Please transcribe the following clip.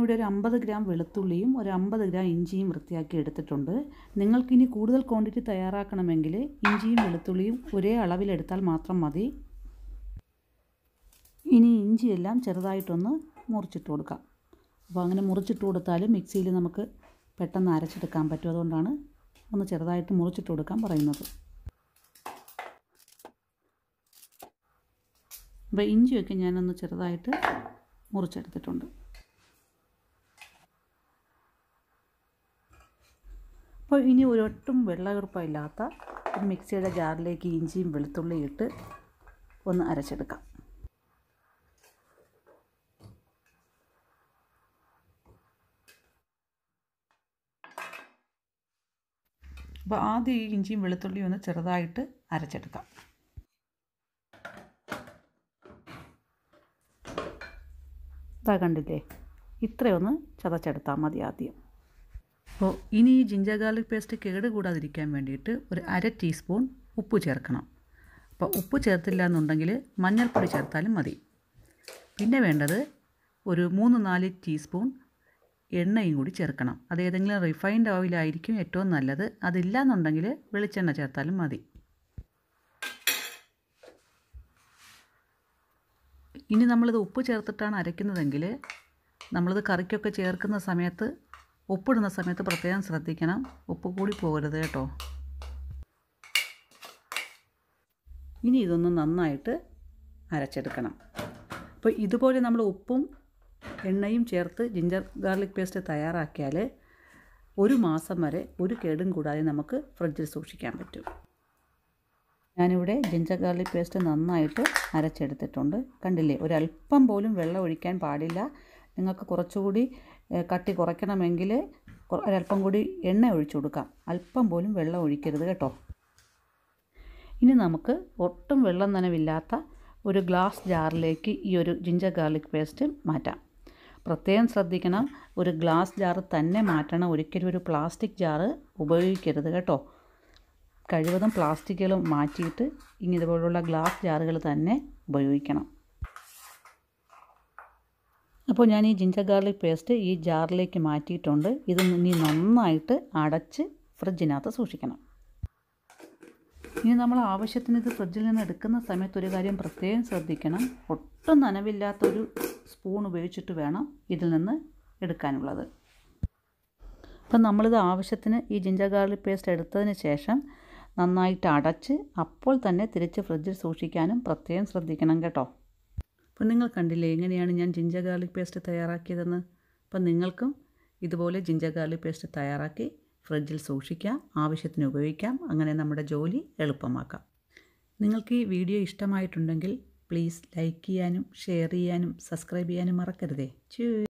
ഞാനിവിടെ ഒരു അമ്പത് ഗ്രാം വെളുത്തുള്ളിയും ഒരു അമ്പത് ഗ്രാം ഇഞ്ചിയും വൃത്തിയാക്കി എടുത്തിട്ടുണ്ട് നിങ്ങൾക്കിനി കൂടുതൽ ക്വാണ്ടിറ്റി തയ്യാറാക്കണമെങ്കിൽ ഇഞ്ചിയും വെളുത്തുള്ളിയും ഒരേ അളവിലെടുത്താൽ മാത്രം മതി ഇനി ഇഞ്ചിയെല്ലാം ചെറുതായിട്ടൊന്ന് മുറിച്ചിട്ട് കൊടുക്കാം അപ്പോൾ അങ്ങനെ മുറിച്ചിട്ട് കൊടുത്താൽ മിക്സിയിൽ നമുക്ക് പെട്ടെന്ന് അരച്ചെടുക്കാൻ പറ്റും അതുകൊണ്ടാണ് ഒന്ന് ചെറുതായിട്ട് മുറിച്ചിട്ട് കൊടുക്കാൻ പറയുന്നത് അപ്പോൾ ഇഞ്ചിയൊക്കെ ഞാനൊന്ന് ചെറുതായിട്ട് മുറിച്ചെടുത്തിട്ടുണ്ട് അപ്പോൾ ഇനി ഒരൊട്ടും വെള്ളകറുപ്പമില്ലാത്ത ഒരു മിക്സിയുടെ ജാറിലേക്ക് ഇഞ്ചിയും വെളുത്തുള്ളിയും ഇട്ട് ഒന്ന് അരച്ചെടുക്കാം അപ്പോൾ ആദ്യം ഈ ഇഞ്ചിയും വെളുത്തുള്ളിയും ഒന്ന് ചെറുതായിട്ട് അരച്ചെടുക്കാം ഇതാ കണ്ടില്ലേ ഇത്രയൊന്ന് ചതച്ചെടുത്താൽ മതി ആദ്യം അപ്പോൾ ഇനി ഈ ജിഞ്ചർ ഗാർലിക് പേസ്റ്റ് കേട് കൂടാതിരിക്കാൻ വേണ്ടിയിട്ട് ഒരു അര ടീസ്പൂൺ ഉപ്പ് ചേർക്കണം അപ്പോൾ ഉപ്പ് ചേർത്തില്ല എന്നുണ്ടെങ്കിൽ മഞ്ഞൾപ്പൊടി ചേർത്താലും മതി പിന്നെ വേണ്ടത് ഒരു മൂന്ന് നാല് ടീസ്പൂൺ എണ്ണയും കൂടി ചേർക്കണം അത് ഏതെങ്കിലും റിഫൈൻഡ് ഓയിലായിരിക്കും ഏറ്റവും നല്ലത് അതില്ല എന്നുണ്ടെങ്കിൽ വെളിച്ചെണ്ണ ചേർത്താലും മതി ഇനി നമ്മളിത് ഉപ്പ് ചേർത്തിട്ടാണ് അരയ്ക്കുന്നതെങ്കിൽ നമ്മളിത് കറിക്കൊക്കെ ചേർക്കുന്ന സമയത്ത് ഉപ്പിടുന്ന സമയത്ത് പ്രത്യേകം ശ്രദ്ധിക്കണം ഉപ്പ് കൂടി പോകരുത് കേട്ടോ ഇനി ഇതൊന്ന് നന്നായിട്ട് അരച്ചെടുക്കണം അപ്പോൾ ഇതുപോലെ നമ്മൾ ഉപ്പും എണ്ണയും ചേർത്ത് ജിഞ്ചർ ഗാർലിക് പേസ്റ്റ് തയ്യാറാക്കിയാൽ ഒരു മാസം വരെ ഒരു കേടും കൂടാതെ നമുക്ക് ഫ്രിഡ്ജിൽ സൂക്ഷിക്കാൻ പറ്റും ഞാനിവിടെ ജിഞ്ചർ ഗാർലിക് പേസ്റ്റ് നന്നായിട്ട് അരച്ചെടുത്തിട്ടുണ്ട് കണ്ടില്ലേ ഒരല്പം പോലും വെള്ളം ഒഴിക്കാൻ പാടില്ല നിങ്ങൾക്ക് കുറച്ചുകൂടി കട്ടി കുറയ്ക്കണമെങ്കിൽ ഒരല്പം കൂടി എണ്ണ ഒഴിച്ചു കൊടുക്കാം അല്പം പോലും വെള്ളം ഒഴിക്കരുത് കേട്ടോ ഇനി നമുക്ക് ഒട്ടും വെള്ളം നനവില്ലാത്ത ഒരു ഗ്ലാസ് ജാറിലേക്ക് ഈ ഒരു ജിഞ്ചർ ഗാർലിക് പേസ്റ്റ് മാറ്റാം പ്രത്യേകം ശ്രദ്ധിക്കണം ഒരു ഗ്ലാസ് ജാറ് തന്നെ മാറ്റണം ഒരിക്കലും ഒരു പ്ലാസ്റ്റിക് ജാറ് ഉപയോഗിക്കരുത് കേട്ടോ കഴിവതും പ്ലാസ്റ്റിക്കുകൾ മാറ്റിയിട്ട് ഇങ്ങനെ ഇതുപോലുള്ള ഗ്ലാസ് ജാറുകൾ തന്നെ ഉപയോഗിക്കണം അപ്പോൾ ഞാൻ ഈ ജിഞ്ചർ ഗാർലിക് പേസ്റ്റ് ഈ ജാറിലേക്ക് മാറ്റിയിട്ടുണ്ട് ഇത് ഇനി നന്നായിട്ട് അടച്ച് ഫ്രിഡ്ജിനകത്ത് സൂക്ഷിക്കണം ഇനി നമ്മൾ ആവശ്യത്തിന് ഇത് ഫ്രിഡ്ജിൽ നിന്ന് എടുക്കുന്ന സമയത്ത് ഒരു കാര്യം പ്രത്യേകം ശ്രദ്ധിക്കണം ഒട്ടും നനവില്ലാത്തൊരു സ്പൂൺ ഉപയോഗിച്ചിട്ട് വേണം ഇതിൽ നിന്ന് എടുക്കാനുള്ളത് അപ്പം നമ്മളിത് ആവശ്യത്തിന് ഈ ജിഞ്ചർ ഗാർലിക് പേസ്റ്റ് എടുത്തതിന് ശേഷം നന്നായിട്ട് അടച്ച് അപ്പോൾ തന്നെ തിരിച്ച് ഫ്രിഡ്ജിൽ സൂക്ഷിക്കാനും പ്രത്യേകം ശ്രദ്ധിക്കണം കേട്ടോ അപ്പം നിങ്ങൾ കണ്ടില്ലേ എങ്ങനെയാണ് ഞാൻ ജിഞ്ചർ ഗാർലിക് പേസ്റ്റ് തയ്യാറാക്കിയതെന്ന് അപ്പം നിങ്ങൾക്കും ഇതുപോലെ ജിഞ്ചർ ഗാർലിക് പേസ്റ്റ് തയ്യാറാക്കി ഫ്രിഡ്ജിൽ സൂക്ഷിക്കാം ആവശ്യത്തിന് ഉപയോഗിക്കാം അങ്ങനെ നമ്മുടെ ജോലി എളുപ്പമാക്കാം നിങ്ങൾക്ക് ഈ വീഡിയോ ഇഷ്ടമായിട്ടുണ്ടെങ്കിൽ പ്ലീസ് ലൈക്ക് ചെയ്യാനും ഷെയർ ചെയ്യാനും സബ്സ്ക്രൈബ് ചെയ്യാനും മറക്കരുതേ ചൂ